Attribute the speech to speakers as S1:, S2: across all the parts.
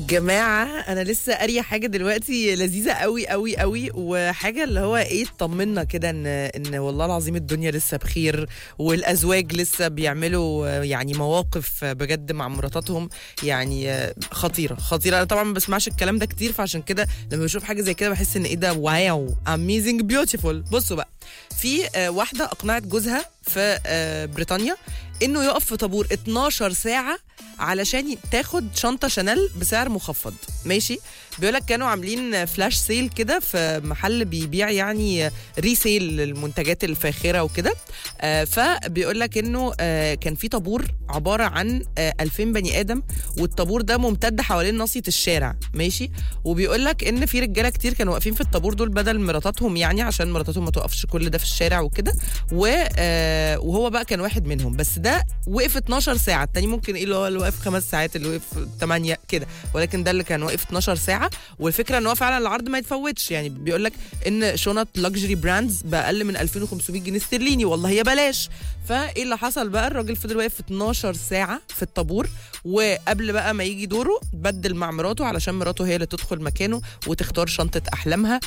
S1: جماعة أنا لسه قارية حاجة دلوقتي لذيذة قوي قوي قوي وحاجة اللي هو إيه طمنا كده إن إن والله العظيم الدنيا لسه بخير والأزواج لسه بيعملوا آه، يعني مواقف آه، بجد مع مراتاتهم يعني آه، خطيرة خطيرة أنا طبعا ما بسمعش الكلام ده كتير فعشان كده لما بشوف حاجة زي كده بحس إن إيه ده واو اميزنج بيوتيفول بصوا بقى في آه، واحدة أقنعت جوزها في آه، بريطانيا إنه يقف في طابور 12 ساعة علشان ي- تاخد شنطه شانيل بسعر مخفض ماشي بيقول لك كانوا عاملين فلاش سيل كده في محل بيبيع يعني ريسيل للمنتجات الفاخره وكده آه، فبيقول لك انه آه، كان في طابور عباره عن آه، 2000 بني ادم والطابور ده ممتد حوالين ناصيه الشارع ماشي وبيقول لك ان في رجاله كتير كانوا واقفين في الطابور دول بدل مراتاتهم يعني عشان مراتاتهم ما توقفش كل ده في الشارع وكده و- آه، وهو بقى كان واحد منهم بس ده وقف 12 ساعه التاني ممكن ايه اللي هو اللي واقف خمس ساعات اللي وقف 8 كده ولكن ده اللي كان واقف 12 ساعه والفكره ان هو فعلا العرض ما يتفوتش يعني بيقول لك ان شنط لكجري براندز باقل من 2500 جنيه استرليني والله هي بلاش فايه اللي حصل بقى الراجل فضل واقف 12 ساعه في الطابور وقبل بقى ما يجي دوره بدل مع مراته علشان مراته هي اللي تدخل مكانه وتختار شنطه احلامها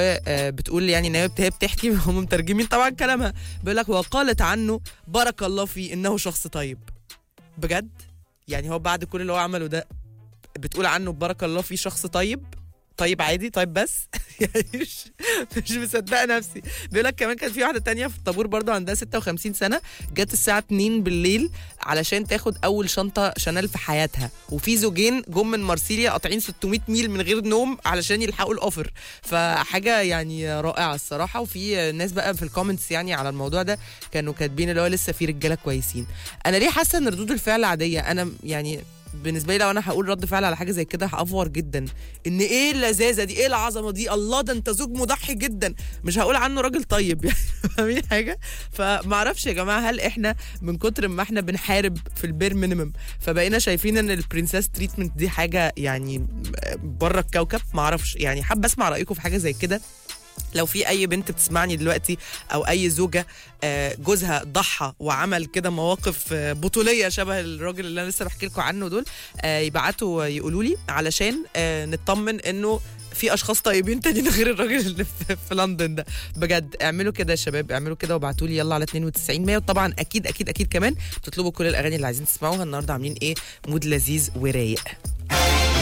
S1: وبتقول يعني ان هي بت- هي بتحكي هم مترجمين طبعا كلامها بيقول لك وقالت عنه بارك الله فيه انه شخص طيب بجد يعني هو بعد كل اللي هو عمله ده بتقول عنه بارك الله فيه شخص طيب طيب عادي طيب بس يعني مش مش مصدقه نفسي بيقول لك كمان كان في واحده تانية في الطابور برضه عندها 56 سنه جت الساعه 2 بالليل علشان تاخد اول شنطه شانيل في حياتها وفي زوجين جم من مارسيليا قاطعين 600 ميل من غير نوم علشان يلحقوا الاوفر فحاجه يعني رائعه الصراحه وفي ناس بقى في الكومنتس يعني على الموضوع ده كانوا كاتبين اللي هو لسه في رجاله كويسين انا ليه حاسه ان ردود الفعل عاديه انا يعني بالنسبه لي لو انا هقول رد فعل على حاجه زي كده هافور جدا ان ايه اللذاذه دي ايه العظمه دي الله ده انت زوج مضحي جدا مش هقول عنه راجل طيب يعني فاهمين حاجه فمعرفش يا جماعه هل احنا من كتر ما احنا بنحارب في البير مينيمم فبقينا شايفين ان البرنسس تريتمنت دي حاجه يعني بره الكوكب معرفش يعني حابه اسمع رايكم في حاجه زي كده لو في اي بنت بتسمعني دلوقتي او اي زوجه آه، جوزها ضحى وعمل كده مواقف آه، بطوليه شبه الراجل اللي انا لسه بحكي لكم عنه دول آه، يبعتوا يقولوا لي علشان آه، نطمن انه في اشخاص طيبين تانيين غير الراجل اللي في, في لندن ده بجد اعملوا كده يا شباب اعملوا كده وابعتوا لي يلا على 92 100 وطبعا اكيد اكيد اكيد كمان تطلبوا كل الاغاني اللي عايزين تسمعوها النهارده عاملين ايه مود لذيذ ورايق